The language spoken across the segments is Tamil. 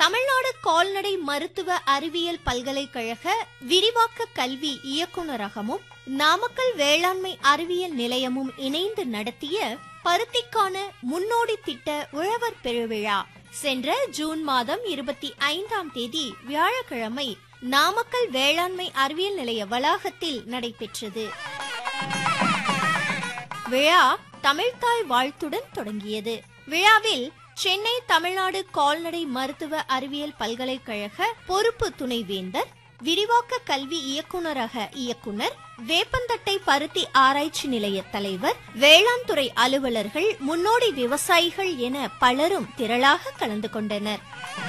தமிழ்நாடு கால்நடை மருத்துவ அறிவியல் பல்கலைக்கழக விரிவாக்க கல்வி இயக்குநரகமும் நாமக்கல் வேளாண்மை அறிவியல் நிலையமும் இணைந்து நடத்திய பருத்திக்கான முன்னோடி திட்ட உழவர் பெருவிழா சென்ற ஜூன் மாதம் இருபத்தி ஐந்தாம் தேதி வியாழக்கிழமை நாமக்கல் வேளாண்மை அறிவியல் நிலைய வளாகத்தில் நடைபெற்றது விழா தமிழ்தாய் வாழ்த்துடன் தொடங்கியது விழாவில் சென்னை தமிழ்நாடு கால்நடை மருத்துவ அறிவியல் பல்கலைக்கழக பொறுப்பு துணைவேந்தர் விரிவாக்க கல்வி இயக்குநரக இயக்குனர் வேப்பந்தட்டை பருத்தி ஆராய்ச்சி நிலைய தலைவர் வேளாண் துறை அலுவலர்கள் முன்னோடி விவசாயிகள் என பலரும் திரளாக கலந்து கொண்டனர்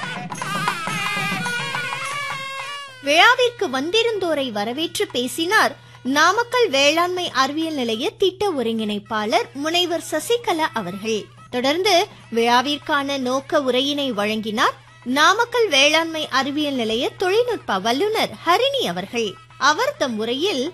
விழாவிற்கு வந்திருந்தோரை வரவேற்று பேசினார் நாமக்கல் வேளாண்மை அறிவியல் நிலைய திட்ட ஒருங்கிணைப்பாளர் முனைவர் சசிகலா அவர்கள் தொடர்ந்து விழாவிற்கான நோக்க உரையினை வழங்கினார் நாமக்கல் வேளாண்மை அறிவியல் நிலைய தொழில்நுட்ப வல்லுநர் ஹரிணி அவர்கள் அவர் தம் உரையில்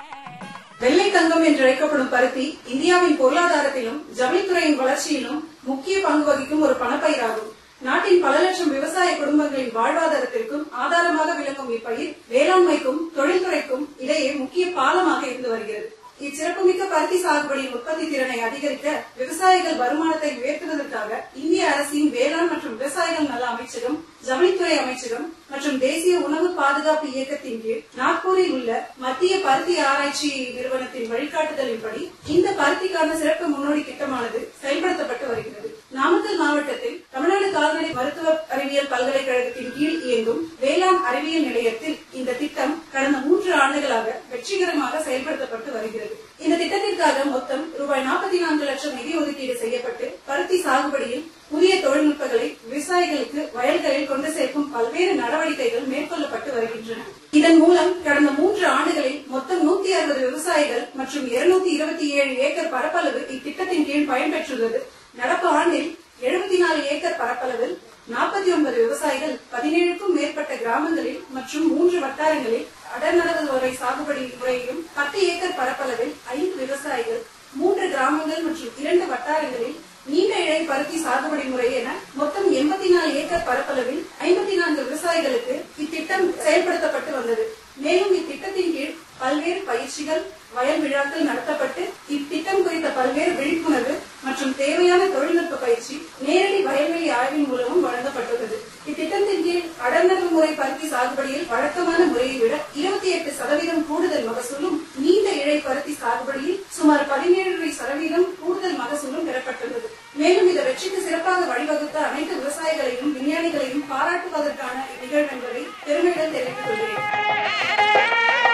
வெள்ளை தங்கம் என்று அழைக்கப்படும் பருத்தி இந்தியாவின் பொருளாதாரத்திலும் ஜவுளித்துறையின் வளர்ச்சியிலும் முக்கிய பங்கு வகிக்கும் ஒரு பணப்பயிராகும் நாட்டின் பல லட்சம் விவசாய குடும்பங்களின் வாழ்வாதாரத்திற்கும் ஆதாரமாக விளங்கும் இப்பயிர் வேளாண்மைக்கும் தொழில்துறைக்கும் இடையே முக்கிய பாலமாக இருந்து வருகிறது இச்சிறப்புமிக்க பருத்தி சாகுபடியின் உற்பத்தி திறனை அதிகரிக்க விவசாயிகள் வருமானத்தை உயர்த்துவதற்காக இந்திய அரசின் வேளாண் மற்றும் விவசாயிகள் நல அமைச்சகம் ஜவுளித்துறை அமைச்சகம் மற்றும் தேசிய உணவு பாதுகாப்பு இயக்கத்தின் கீழ் நாக்பூரில் உள்ள மத்திய பருத்தி ஆராய்ச்சி நிறுவனத்தின் வழிகாட்டுதலின்படி இந்த பருத்திக்கான சிறப்பு முன்னோடி திட்டமானது செயல்படுத்தப்பட்டு வருகிறது நாமக்கல் மாவட்டத்தில் தமிழ்நாடு கால்நடை மருத்துவ அறிவியல் பல்கலைக்கழகத்தின் கீழ் இயங்கும் வேளாண் அறிவியல் நிலையத்தில் இந்த திட்டம் கடந்த மூன்று ஆண்டுகளாக வெற்றிகரமாக செயல்படுத்தப்பட்டு வருகிறது இந்த திட்டத்திற்காக மொத்தம் ரூபாய் நாற்பத்தி நான்கு லட்சம் நிதி ஒதுக்கீடு செய்யப்பட்டு பருத்தி சாகுபடியில் புதிய தொழில்நுட்பங்களை விவசாயிகளுக்கு வயல்களில் கொண்டு சேர்க்கும் பல்வேறு நடவடிக்கைகள் மேற்கொள்ளப்பட்டு வருகின்றன இதன் மூலம் கடந்த மூன்று ஆண்டுகளில் மொத்தம் நூத்தி அறுபது விவசாயிகள் மற்றும் இருநூத்தி இருபத்தி ஏழு ஏக்கர் பரப்பளவு இத்திட்டத்தின் கீழ் பயன்பெற்றுள்ளது நடப்பு ஆண்டில் எழுபத்தி நாலு ஏக்கர் பரப்பளவில் நாற்பத்தி ஒன்பது விவசாயிகள் பதினேழுக்கும் மேற்பட்ட கிராமங்களில் மற்றும் மூன்று வட்டாரங்களில் அடர்நடவு முறை சாகுபடி முறையிலும் பத்து ஏக்கர் பரப்பளவில் ஐந்து விவசாயிகள் மூன்று கிராமங்கள் மற்றும் இரண்டு வட்டாரங்களில் நீண்ட இழை பருத்தி சாகுபடி முறை என மொத்தம் எண்பத்தி நாலு ஏக்கர் பரப்பளவில் ஐம்பத்தி நான்கு விவசாயிகளுக்கு இத்திட்டம் செயல்படுத்தப்பட்டு வந்தது மேலும் இத்திட்டத்தின் கீழ் பல்வேறு பயிற்சிகள் வயல் விழாக்கள் நடத்தப்பட்டு இத்திட்டம் குறித்த பல்வேறு விழிப்புணர்வு மற்றும் தேவையான தொழில்நுட்ப பயிற்சி நேரடி வயல்வெளி ஆய்வின் மூலமும் வழங்கப்பட்டுள்ளது இத்திட்டத்தின் கீழ் அடர்நடவு முறை பருத்தி சாகுபடியில் வழக்கமான முறையை விட இருபத்தி எட்டு சதவீதம் கூடுதல் மகசூலும் நீண்ட இழை பருத்தி சாகுபடியில் சுமார் பதினேழு சதவீதம் கூடுதல் மகசூலும் பெறப்பட்டுள்ளது மேலும் இந்த வெற்றிக்கு சிறப்பாக வழிவகுத்த அனைத்து விவசாயிகளையும் விஞ்ஞானிகளையும் பாராட்டுவதற்கான நிகழ்வு என்பதை பெருமையுடன் தெரிவித்துக் கொள்கிறேன்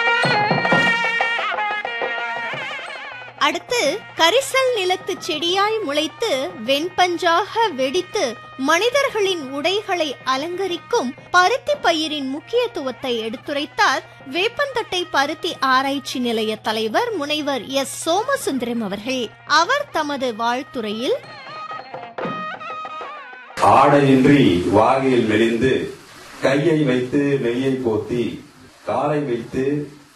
அடுத்து கரிசல் நிலத்து செடியாய் முளைத்து வெண்பஞ்சாக வெடித்து மனிதர்களின் உடைகளை அலங்கரிக்கும் பருத்தி பயிரின் முக்கியத்துவத்தை எடுத்துரைத்தார் வேப்பந்தட்டை பருத்தி ஆராய்ச்சி நிலைய தலைவர் முனைவர் எஸ் சோமசுந்தரம் அவர்கள் அவர் தமது வாழ்த்துறையில் ஆடையின்றி வாகையில் மெலிந்து கையை வைத்து நெய்யை போத்தி காலை வைத்து